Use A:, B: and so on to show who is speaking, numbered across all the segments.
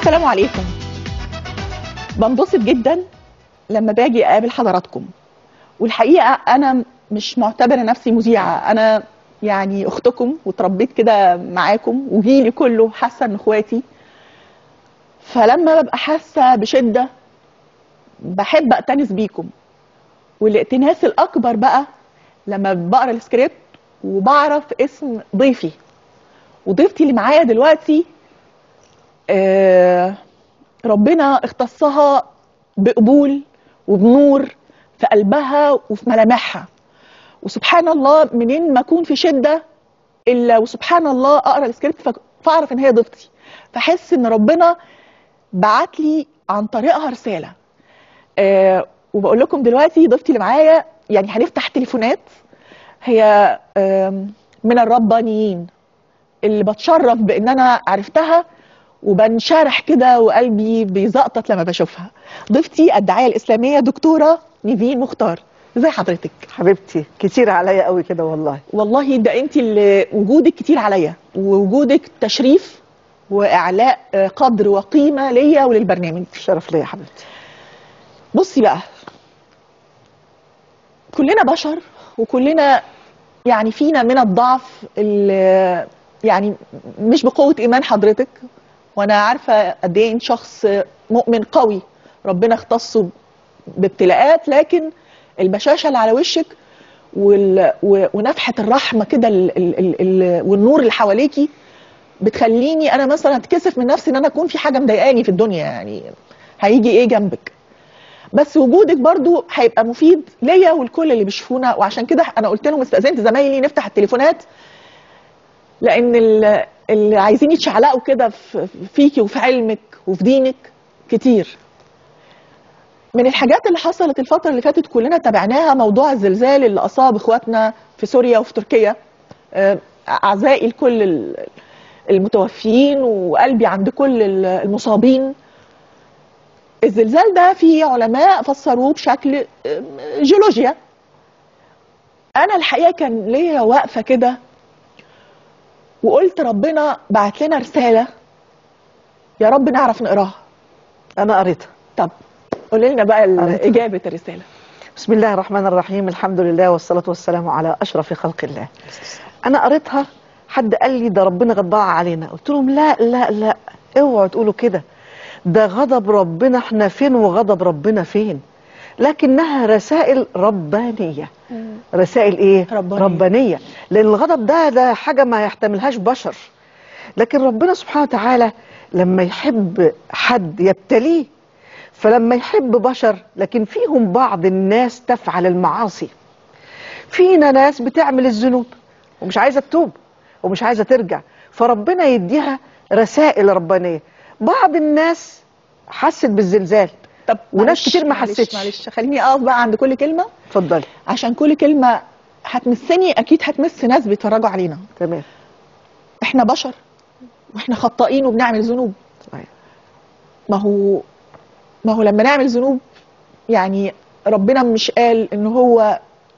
A: السلام عليكم بنبسط جدا لما باجي اقابل حضراتكم والحقيقه انا مش معتبره نفسي مذيعه انا يعني اختكم وتربيت كده معاكم وجيلي كله حاسه ان اخواتي فلما ببقى حاسه بشده بحب اقتنس بيكم والائتناس الاكبر بقى لما بقرا السكريبت وبعرف اسم ضيفي وضيفتي اللي معايا دلوقتي آه ربنا اختصها بقبول وبنور في قلبها وفي ملامحها وسبحان الله منين ما اكون في شده الا وسبحان الله اقرا السكريبت ف- فاعرف ان هي ضيفتي فاحس ان ربنا بعت لي عن طريقها رساله آه وبقول لكم دلوقتي ضيفتي اللي معايا يعني هنفتح تليفونات هي آم، من الربانيين اللي بتشرف بان انا عرفتها وبنشرح كده وقلبي بيزقطط لما بشوفها ضيفتي الداعيه الاسلاميه دكتوره نيفين مختار ازي حضرتك
B: حبيبتي كتير عليا قوي كده والله
A: والله ده انت اللي وجودك كتير عليا ووجودك تشريف واعلاء آه، قدر وقيمه ليا وللبرنامج
B: شرف ليا يا حبيبتي
A: بصي بقى كلنا بشر وكلنا يعني فينا من الضعف اللي يعني مش بقوة إيمان حضرتك وأنا عارفة قد إيه أنت شخص مؤمن قوي ربنا اختصه بابتلاءات لكن البشاشة اللي على وشك وال... و- ونفحة الرحمة كده ال... ال... ال... ال... والنور اللي حواليكي بتخليني أنا مثلا أتكسف من نفسي إن أنا أكون في حاجة مضايقاني في الدنيا يعني هيجي إيه جنبك بس وجودك برضو هيبقى مفيد ليا والكل اللي بيشوفونا وعشان كده انا قلت لهم استاذنت زمايلي نفتح التليفونات لان ال- اللي عايزين يتشعلقوا كده في- فيكي وفي علمك وفي دينك كتير من الحاجات اللي حصلت الفترة اللي فاتت كلنا تابعناها موضوع الزلزال اللي أصاب إخواتنا في سوريا وفي تركيا آه، أعزائي لكل ال- المتوفيين وقلبي عند كل ال- المصابين الزلزال ده في علماء فسروه بشكل آم، جيولوجيا انا الحقيقه كان ليا واقفه كده وقلت ربنا بعت لنا رساله يا رب نعرف نقراها
B: انا قريتها
A: طب قولي لنا بقى ال-
B: قريتها.
A: اجابه الرساله
B: بسم الله الرحمن الرحيم الحمد لله والصلاة والسلام على أشرف خلق الله أنا قريتها حد قال لي ده ربنا غضبان علينا قلت لهم لا لا لا اوعوا تقولوا كده ده غضب ربنا احنا فين وغضب ربنا فين لكنها رسائل ربانية رسائل ايه
A: ربانية.
B: ربانية لأن الغضب ده ده حاجة ما يحتملهاش بشر لكن ربنا سبحانه وتعالى لما يحب حد يبتليه فلما يحب بشر لكن فيهم بعض الناس تفعل المعاصي فينا ناس بتعمل الذنوب ومش عايزة تتوب ومش عايزة ترجع فربنا يديها رسائل ربانية بعض الناس حست بالزلزال
A: طب
B: وناس
A: معلش-
B: كتير ما
A: معلش-
B: حستش.
A: معلش خليني اقف بقى عند كل كلمه
B: اتفضلي
A: عشان كل كلمه هتمسني اكيد هتمس ناس بيتفرجوا علينا
B: تمام
A: احنا بشر واحنا خطائين وبنعمل ذنوب
B: صحيح.
A: ما هو ما هو لما نعمل ذنوب يعني ربنا مش قال ان هو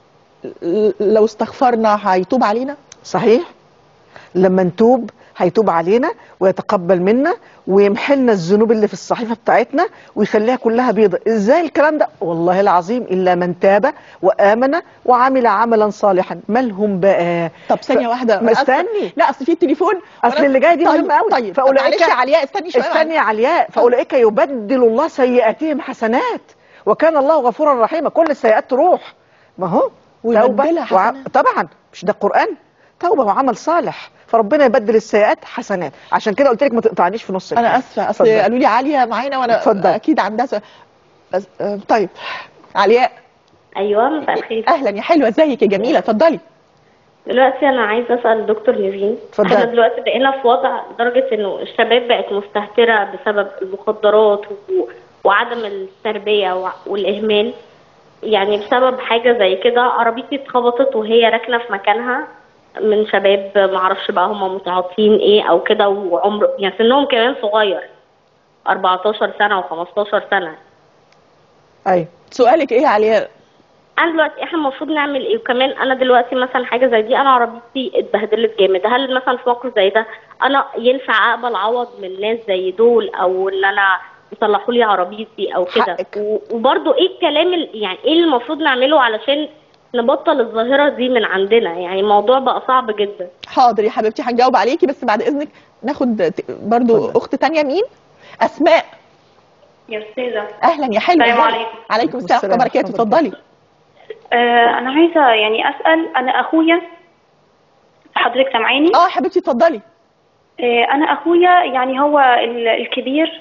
A: ل- لو استغفرنا هيتوب علينا
B: صحيح لما نتوب هيتوب علينا ويتقبل منا ويمحي لنا الذنوب اللي في الصحيفه بتاعتنا ويخليها كلها بيضة ازاي الكلام ده والله العظيم الا من تاب وامن وعمل عملا صالحا مالهم بقى
A: طب ثانيه واحده
B: ما
A: أنا آسفة.
B: استني.
A: لا اصل في التليفون
B: اصل
A: وأنا-
B: اللي جاي دي
A: طيب
B: مهمه قوي
A: طيب طب
B: فاولئك
A: معلش يا علياء استني شويه
B: استني يا علياء فاولئك يبدل الله سيئاتهم حسنات وكان الله غفورا رحيما كل السيئات تروح ما هو
A: ويبدلها
B: وع-
A: حسنات.
B: طبعا مش ده القران توبه وعمل صالح فربنا يبدل السيئات حسنات عشان كده قلت لك ما تقطعنيش في نص
A: انا
B: الكلام.
A: اسفه اصل
B: اتفضل.
A: قالوا لي عاليه معانا وانا
B: اتفضل.
A: اكيد عندها سؤال بس آه، طيب علياء
C: ايوه مساء الخير
A: اهلا يا حلوه ازيك يا جميله اتفضلي
C: دلوقتي انا عايزه اسال دكتور نيفين
B: اتفضلي.
C: احنا دلوقتي بقينا في وضع لدرجه انه الشباب بقت مستهتره بسبب المخدرات و... وعدم التربيه وع- والاهمال يعني بسبب حاجه زي كده عربيتي اتخبطت وهي راكنه في مكانها من شباب معرفش بقى هم متعاطين ايه او كده وعمر يعني سنهم كمان صغير 14 سنه و15 سنه
B: ايوه
A: سؤالك ايه يا علياء
C: انا دلوقتي احنا المفروض نعمل ايه وكمان انا دلوقتي مثلا حاجه زي دي انا عربيتي اتبهدلت جامد هل مثلا في موقف زي ده انا ينفع اقبل عوض من ناس زي دول او ان انا يصلحوا لي عربيتي او كده
A: حقك.
C: و- وبرضه ايه الكلام ال- يعني ايه اللي المفروض نعمله علشان نبطل الظاهره دي من عندنا يعني الموضوع بقى صعب جدا
A: حاضر يا حبيبتي هنجاوب عليكي بس بعد اذنك ناخد ت- برضو
B: اتفضل.
A: اخت تانية مين اسماء
D: يا أستاذة
A: اهلا يا حلوه
D: السلام
A: ازيك؟
D: عليكم.
A: عليكم السلام ورحمه الله وبركاته اتفضلي
D: آه أنا عايزة يعني أسأل أنا أخويا حضرتك سامعاني؟
A: اه حبيبتي اتفضلي
D: آه أنا أخويا يعني هو ال- الكبير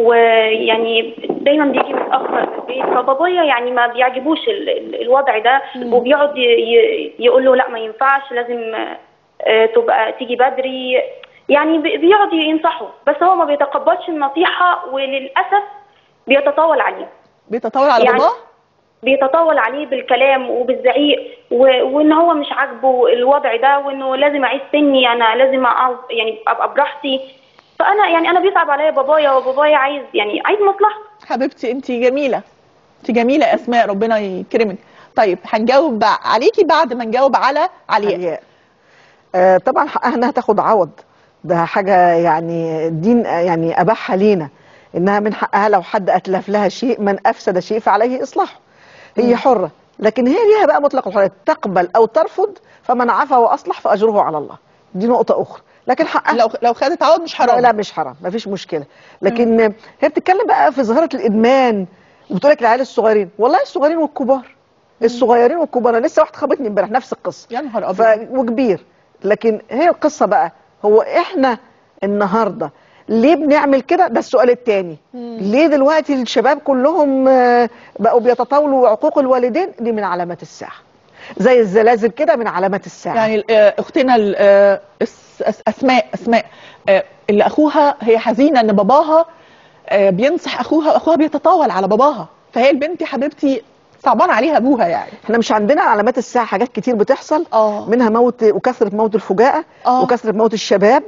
D: ويعني دايما بيجي متأخر في البيت فبابايا يعني ما بيعجبوش ال- ال- الوضع ده وبيقعد ي- ي- يقول له لا ما ينفعش لازم آه، تبقى تيجي بدري يعني بي- بيقعد ينصحه بس هو ما بيتقبلش النصيحة وللأسف بيتطاول عليه
A: بيتطاول على
D: يعني-
A: باباه
D: بيتطاول عليه بالكلام وبالزعيق و... وان هو مش عاجبه الوضع ده وانه لازم اعيش سني انا لازم اقعد يعني ابقى براحتي فانا يعني انا بيصعب عليا بابايا وبابايا عايز يعني عايز مصلحته
A: حبيبتي انت جميله انت جميله يا اسماء ربنا يكرمك طيب هنجاوب عليكي بعد ما نجاوب على علياء
B: علياء آه طبعا حقها انها تاخد عوض ده حاجه يعني الدين آه، يعني اباحها لينا انها من حقها لو حد اتلف لها شيء من افسد شيء فعليه اصلاحه هي حره لكن هي ليها بقى مطلق الحريه تقبل او ترفض فمن عفا واصلح فاجره على الله دي نقطه اخرى لكن حقها
A: لو لو خدت عوض مش حرام
B: لا, لا مش حرام مفيش مشكله لكن هي بتتكلم بقى في ظاهره الادمان وبتقول لك العيال الصغيرين والله الصغيرين والكبار الصغيرين والكبار أنا لسه واحد خبطني امبارح نفس القصه
A: يا نهار
B: ف...
A: ابيض
B: وكبير لكن هي القصه بقى هو احنا النهارده ليه بنعمل كده ده السؤال التاني ليه دلوقتي الشباب كلهم آه، بقوا بيتطاولوا عقوق الوالدين دي من علامات الساعه زي الزلازل كده من علامات الساعه
A: يعني آه، اختنا ال- آه، أس- أس- اسماء اسماء آه، اللي اخوها هي حزينه ان باباها آه، بينصح اخوها واخوها بيتطاول على باباها فهي البنت يا حبيبتي صعبان عليها ابوها يعني
B: احنا مش عندنا علامات الساعه حاجات كتير بتحصل
A: اه
B: منها موت وكثره موت الفجاءه
A: آه.
B: وكثره موت الشباب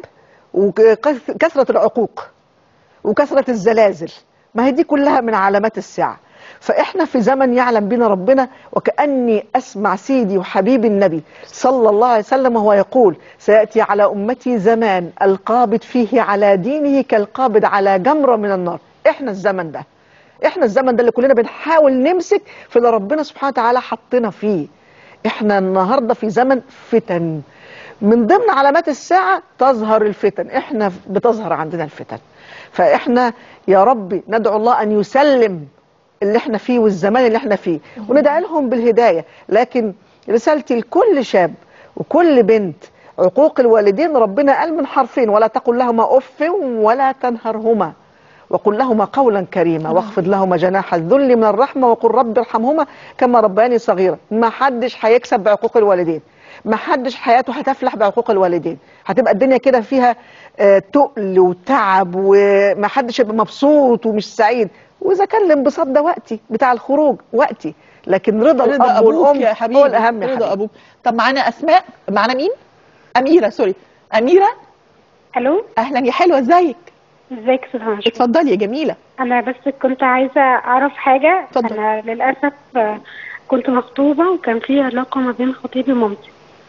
B: وكثره العقوق وكثره الزلازل ما هي دي كلها من علامات الساعه فاحنا في زمن يعلم بنا ربنا وكاني اسمع سيدي وحبيبي النبي صلى الله عليه وسلم وهو يقول سياتي على امتي زمان القابض فيه على دينه كالقابض على جمره من النار احنا الزمن ده احنا الزمن ده اللي كلنا بنحاول نمسك في اللي ربنا سبحانه وتعالى حطنا فيه احنا النهارده في زمن فتن من ضمن علامات الساعة تظهر الفتن احنا بتظهر عندنا الفتن فاحنا يا ربي ندعو الله ان يسلم اللي احنا فيه والزمان اللي احنا فيه وندعي لهم بالهداية لكن رسالتي لكل شاب وكل بنت عقوق الوالدين ربنا قال من حرفين ولا تقل لهما اف ولا تنهرهما وقل لهما قولا كريما واخفض لهما جناح الذل من الرحمه وقل رب ارحمهما كما ربياني صغيرا ما حدش هيكسب بعقوق الوالدين ما حدش حياته هتفلح بعقوق الوالدين هتبقى الدنيا كده فيها آه، تقل وتعب وما حدش يبقى مبسوط ومش سعيد واذا كان الانبساط ده وقتي بتاع الخروج وقتي لكن رضا
A: رضا
B: الاب
A: ابوك
B: والام
A: يا حبيبي
B: هو الاهم يا
A: رضا
B: حبيبي
A: ابوك طب معانا اسماء معانا مين اميره سوري اميره
E: الو
A: اهلا يا حلوه ازيك
E: ازيك استاذ هاشم
A: اتفضلي يا جميله
E: انا بس كنت عايزه اعرف حاجه
A: اتفضل.
E: انا للاسف آه، كنت مخطوبه وكان في علاقه ما بين خطيبي ومامتي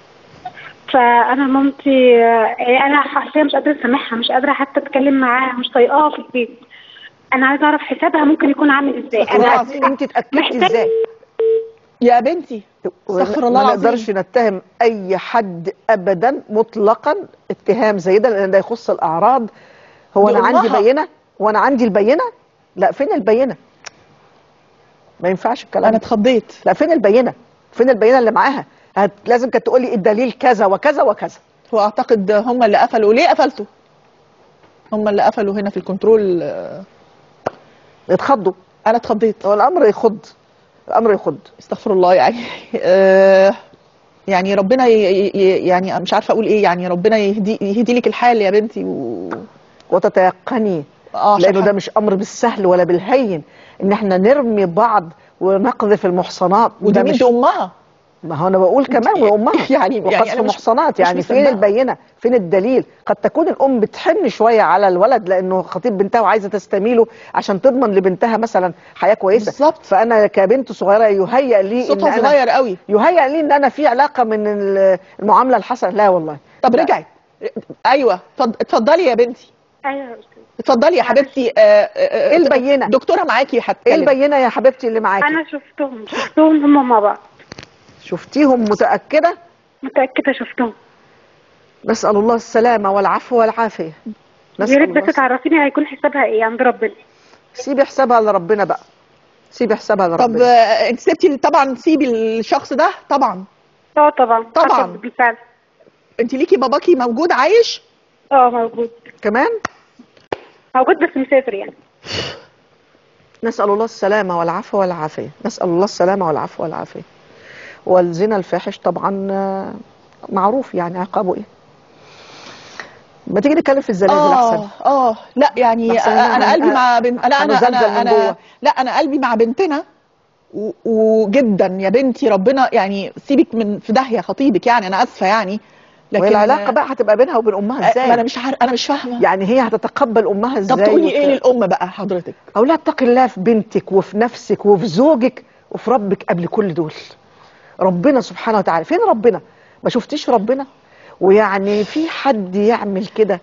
E: فانا مامتي آه، انا حرفيا مش قادره اسامحها مش قادره حتى اتكلم معاها مش طايقاها في البيت انا عايزه اعرف حسابها ممكن يكون عامل ازاي
A: استغفر الله
E: انا
A: العظيم.
B: انت اتاكدتي
E: محتاج-
B: ازاي
A: يا بنتي استغفر الله
B: ما
A: العظيم
B: نقدرش نتهم اي حد ابدا مطلقا اتهام زي ده لان ده يخص الاعراض هو
A: دي
B: انا عندي
A: أمها.
B: بينه وانا عندي البينه لا فين البينه ما ينفعش الكلام
A: انا
B: ده.
A: اتخضيت
B: لا فين البينه فين البينه اللي معاها هت... لازم كانت تقول لي الدليل كذا وكذا وكذا
A: واعتقد هم اللي قفلوا ليه قفلتوا هم اللي قفلوا هنا في الكنترول آه،
B: اتخضوا
A: انا اتخضيت
B: هو الامر يخض الامر يخض
A: استغفر الله يعني آه، يعني ربنا ي... ي- يعني مش عارفه اقول ايه يعني ربنا يهدي يهدي لك الحال يا بنتي و...
B: وتتيقني
A: اه
B: لانه
A: عشان
B: ده مش امر بالسهل ولا بالهين ان احنا نرمي بعض ونقذف المحصنات
A: ودي
B: ده
A: مين
B: مش
A: دي امها
B: ما هو انا بقول كمان وامها
A: يعني- يعني
B: وقذف
A: أنا مش-
B: محصنات
A: مش
B: يعني فين
A: مصدقة.
B: البينه فين الدليل قد تكون الام بتحن شويه على الولد لانه خطيب بنتها وعايزه تستميله عشان تضمن لبنتها مثلا حياه كويسه
A: بالظبط.
B: فانا كبنت صغيره يهيأ لي ان
A: صوتها
B: انا
A: صغير قوي
B: يهيأ لي ان انا في علاقه من ال- المعامله الحسنه لا والله
A: طب
B: لا.
A: رجعت ايوه اتفض- اتفضلي يا بنتي
E: ايوه يا استاذ
A: اتفضلي يا حبيبتي آه، آه، آه،
B: إيه البينة؟
A: دكتوره معاكي
B: ايه
A: هتكلم
B: البينه يا حبيبتي اللي معاكي
E: انا شفتهم شفتهم هم مع بعض
B: شفتيهم متاكده
E: متاكده شفتهم
B: نسال الله السلامه والعفو والعافيه
E: يا
B: نسال
E: ريت
B: الله
E: بس تعرفيني هيكون حسابها ايه عند ربنا
B: سيبي حسابها لربنا بقى سيبي حسابها
A: طب
B: لربنا
A: آه، انت سبتي طبعا سيبي الشخص ده طبعا
E: اه طبعا
A: طبعاً.
E: حصل بالفعل
A: انت ليكي باباكي موجود عايش
E: اه موجود
B: كمان
E: موجود بس مسافر يعني
B: نسأل الله السلامة والعفو والعافية نسأل الله السلامة والعفو والعافية والزنا الفاحش طبعا آه، معروف يعني عقابه ايه ما تيجي نتكلم في الزلازل احسن
A: اه اه لا يعني
B: أحسن
A: آه، انا
B: أنا-
A: قلبي مع بنت لا انا
B: هنزلزل
A: انا
B: من
A: انا
B: جوه.
A: لا انا قلبي مع بنتنا و- وجدا يا بنتي ربنا يعني سيبك من في داهيه خطيبك يعني انا اسفه يعني
B: وهي العلاقة بقى هتبقى بينها وبين امها
A: آه،
B: ازاي
A: ما انا مش عارف انا مش فاهمه
B: يعني هي هتتقبل امها ازاي
A: طب تقولي
B: وت-
A: ايه للام بقى حضرتك
B: او لا اتقي الله في بنتك وفي نفسك وفي زوجك وفي ربك قبل كل دول ربنا سبحانه وتعالى فين ربنا ما شفتيش ربنا ويعني في حد يعمل كده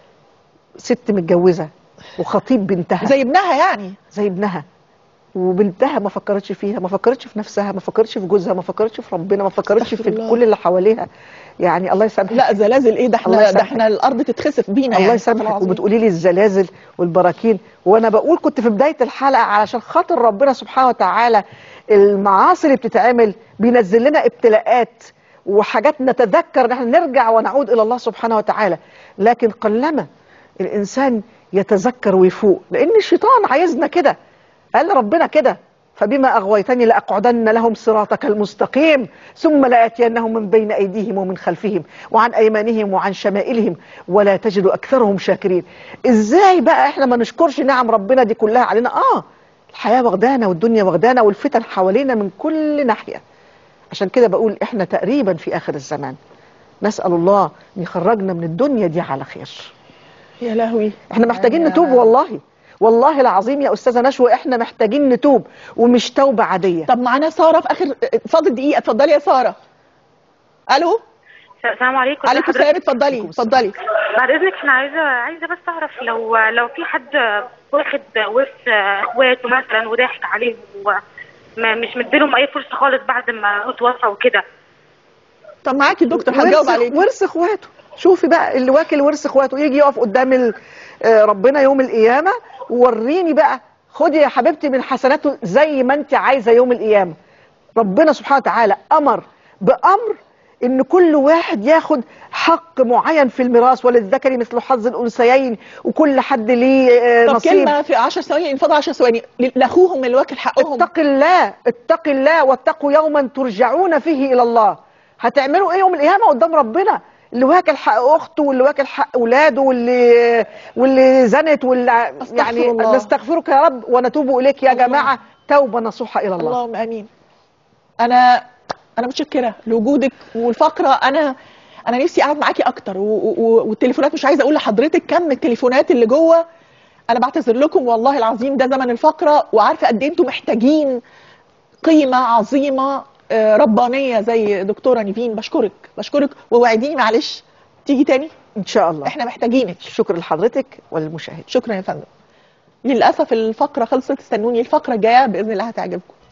B: ست متجوزة وخطيب بنتها
A: زي ابنها يعني
B: زي ابنها وبنتها ما فكرتش فيها ما فكرتش في نفسها ما فكرتش في جوزها ما فكرتش في ربنا ما فكرتش
A: استغفر
B: في
A: الله.
B: كل اللي حواليها يعني الله يسامحك
A: لا زلازل ايه ده
B: الله
A: احنا ده
B: يسامحك.
A: احنا الارض تتخسف بينا
B: الله
A: يعني استغفر
B: يسامحك
A: العظيم.
B: وبتقولي لي الزلازل والبراكين وانا بقول كنت في بدايه الحلقه علشان خاطر ربنا سبحانه وتعالى المعاصي اللي بتتعمل بينزل لنا ابتلاءات وحاجات نتذكر ان احنا نرجع ونعود الى الله سبحانه وتعالى لكن قلما الانسان يتذكر ويفوق لان الشيطان عايزنا كده قال ربنا كده فبما اغويتني لاقعدن لهم صراطك المستقيم ثم لاتينهم من بين ايديهم ومن خلفهم وعن ايمانهم وعن شمائلهم ولا تجد اكثرهم شاكرين ازاي بقى احنا ما نشكرش نعم ربنا دي كلها علينا اه الحياه واخدانا والدنيا واخدانا والفتن حوالينا من كل ناحيه عشان كده بقول احنا تقريبا في اخر الزمان نسال الله ان يخرجنا من الدنيا دي على خير
A: يا لهوي
B: احنا محتاجين
A: يعني
B: نتوب
A: أنا-
B: والله والله العظيم يا استاذه نشوى احنا محتاجين نتوب ومش توبه عاديه
A: طب معانا ساره في اخر فاضل دقيقه اتفضلي يا ساره الو
F: السلام عليكم
A: عليكم
F: حضرتك-
A: السلام اتفضلي اتفضلي
F: بعد اذنك انا عايزه عايزه بس اعرف لو لو في حد واخد ورث اخواته مثلا وضاحك عليهم ومش مديلهم اي فرصه خالص بعد ما اتوفى وكده
A: طب معاكي الدكتور هتجاوب
B: ورث-
A: عليك
B: ورث اخواته شوفي بقى اللي واكل ورث اخواته يجي يقف قدام ال- آه، ربنا يوم القيامه ووريني بقى خدي يا حبيبتي من حسناته زي ما انت عايزه يوم القيامه ربنا سبحانه وتعالى امر بامر ان كل واحد ياخد حق معين في الميراث وللذكر مثل حظ الانثيين وكل حد ليه آه،
A: طب
B: نصيب
A: كلمه في 10 ثواني انفضل 10 ثواني لاخوهم اللي واكل حقهم
B: اتق الله اتق الله واتقوا يوما ترجعون فيه الى الله هتعملوا ايه يوم القيامه قدام ربنا اللي واكل حق اخته واللي واكل حق اولاده واللي واللي زنت واللي
A: أستغفر
B: يعني
A: الله.
B: نستغفرك يا رب ونتوب اليك يا
A: الله.
B: جماعه توبه نصوحه الى الله
A: اللهم امين انا انا متشكره لوجودك والفقره انا انا نفسي اقعد معاكي اكتر و... و... والتليفونات مش عايزه اقول لحضرتك كم التليفونات اللي جوه انا بعتذر لكم والله العظيم ده زمن الفقره وعارفه قد ايه انتم محتاجين قيمه عظيمه آه، ربانيه زي دكتوره نيفين بشكرك بشكرك ووعديني معلش تيجي تاني
B: ان شاء الله
A: احنا محتاجينك
B: شكر لحضرتك وللمشاهد
A: شكرا يا فندم للاسف الفقره خلصت استنوني الفقره الجايه باذن الله هتعجبكم